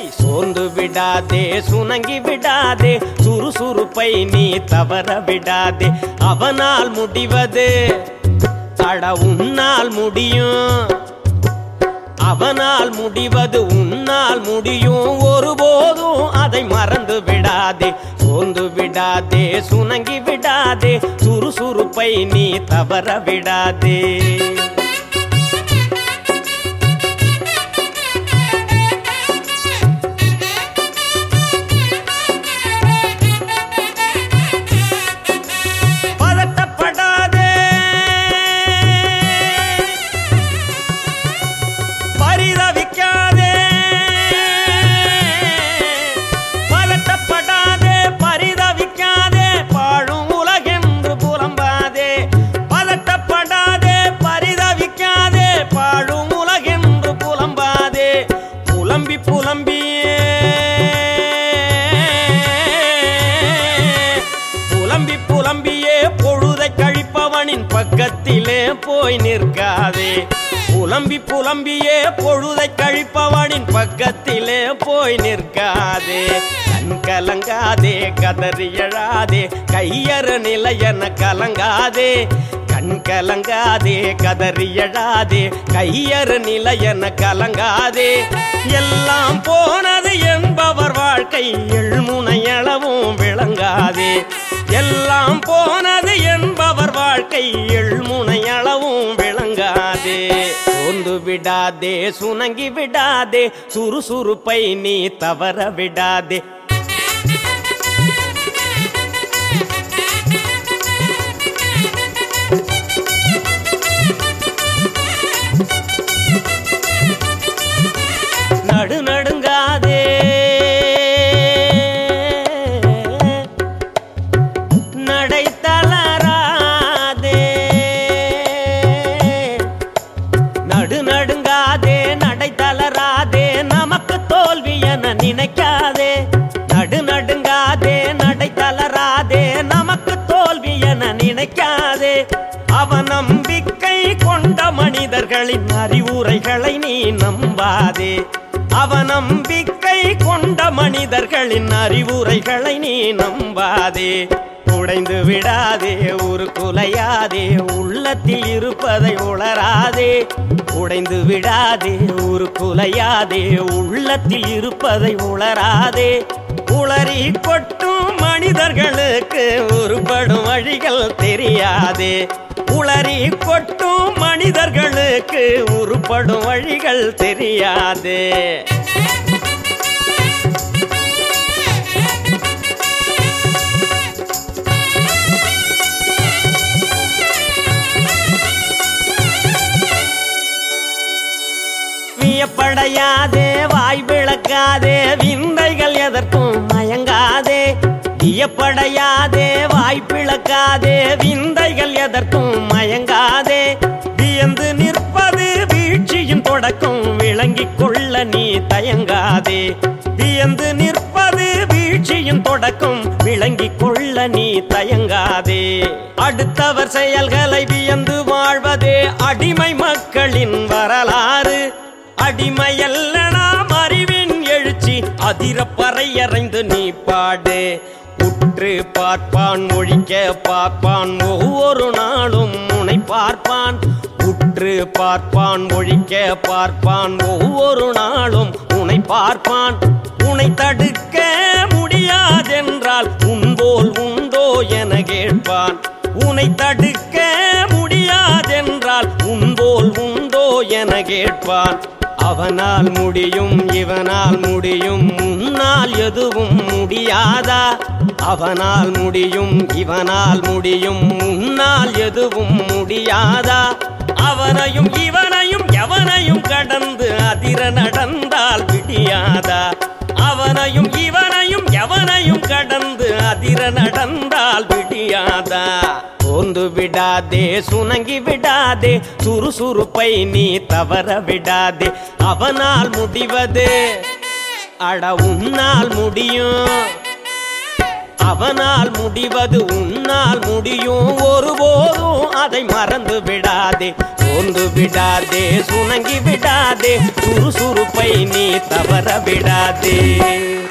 சோர்ந்து விடாதே சுணங்கி விடாதே சுறுசுறுப்பை நீ தவற விடாதே அவனால் முடிவது அட உன்னால் முடியும் அவனால் முடிவது உன்னால் முடியும் ஒருபோதும் அதை மறந்து விடாதே சோர்ந்து விடாதே சுணங்கி விடாதே சுறுசுறுப்பை நீ தவற விடாதே பதட்டப்படாதே பரிதவிக்காதே பதட்டப்படாதே பரிதவிக்காதே பாழும் உலகென்று புலம்பாதே பதட்டப்படாதே பரிதவிக்காதே பாழும் உலகென்று புலம்பாதே புலம்பி புலம்பியே புலம்பி புலம்பியே பொழுதை கழிப்பவனின் பக்கத்திலே போய் நிற்காதே புலம்பி புலம்பியே பொழுதை கழிப்பவனின் பக்கத்திலே போய் நிற்காதே கண் கலங்காதே கதறி எழாதே கையற நிலையென கலங்காதே கண் கலங்காதே கதறி எழாதே கையற நிலையென கலங்காதே எல்லாம் போனது என்பவர் வாழ்க்கை எள்முனையளவும் விளங்காதே எல்லாம் போனது என்பவர் வாழ்க்கை எள்முனையளவும் விளங்காதே சோர்ந்து விடாதே சுணங்கி விடாதே சுறுசுறுப்பை நீ தவற விடாதே நடு நடுங்காதே நடை தளராதே நடு நடுங்காதே நடை தளராதே நமக்கு தோல்வி என நினைக்காதே நடு நடுங்காதே நடை தளராதே நமக்கு தோல்வி என நினைக்காதே அவ நம்பிக்கை கொண்ட மனிதர்களின் அறிவுரைகளை நீ நம்பாதே அவ நம்பிக்கை கொண்ட மனிதர்களின் அறிவுரைகளை நீ நம்பாதே உடைந்து விடாதே ஒரு குலையாதே உள்ளத்தில் இருப்பதை உளராதே உடைந்து விடாதே ஒரு குலையாதே உள்ளத்தில் இருப்பதை உளராதே உளறி கொட்டும் மனிதர்களுக்கு உருப்படும் வழிகள் தெரியாதே உளறி கொட்டும் மனிதர்களுக்கு உருப்படும் வழிகள் தெரியாதே வியப்படையாதே வாய் விளக்காதே விந்தைகள் எதற்கும் மயங்காதே வியப்படையாதே வாய் பிளக்காதே விந்தைகள் எதற்கும் மயங்காதே வியந்து நிற்பது வீழ்ச்சியின் தொடக்கம் விளங்கிக் கொள்ள நீ தயங்காதே வியந்து நிற்பது வீழ்ச்சியின் தொடக்கம் விளங்கிக் கொள்ள நீ தயங்காதே அடுத்தவர் செயல்களை வியந்து வாழ்வதே அடிமை மக்களின் வரலாறு அடிமையல்ல நாம் அறிவின் எழுச்சி அதிர பறையறைந்து நீ பாடு உற்று பார்ப்பான் ஒழிக்க பார்ப்பான் ஒவ்வொரு நாளும் முனை பார்ப்பான் உற்று பார்ப்பான் ஒழிக்க பார்ப்பான் ஒவ்வொரு நாளும் உனை பார்ப்பான் உனை தடுக்க முடியாதென்றால் உன்போல் உண்டோ என கேட்பான் உனை தடுக்க முடியாதென்றால் உன்போல் உண்டோ என கேட்பான் அவனால் முடியும் இவனால் முடியும் உன்னால் எதுவும் முடியாதா அவனால் முடியும் இவனால் முடியும் உன்னால் எதுவும் முடியாதா அவனையும் இவனையும் எவனையும் கடந்து அதிர நடந்தால் விடியாதா அவனையும் இவனையும் எவனையும் கடந்து அதிர நடந்தால் விடியாதா சோர்ந்து விடாதே சுணங்கி விடாதே சுறுசுறுப்பை நீ தவற விடாதே அவனால் முடிவது அட உன்னால் முடியும் அவனால் முடிவது உன்னால் முடியும் ஒருபோதும் அதை மறந்து விடாதே சோர்ந்து விடாதே சுணங்கி விடாதே சுறுசுறுப்பை நீ தவற விடாதே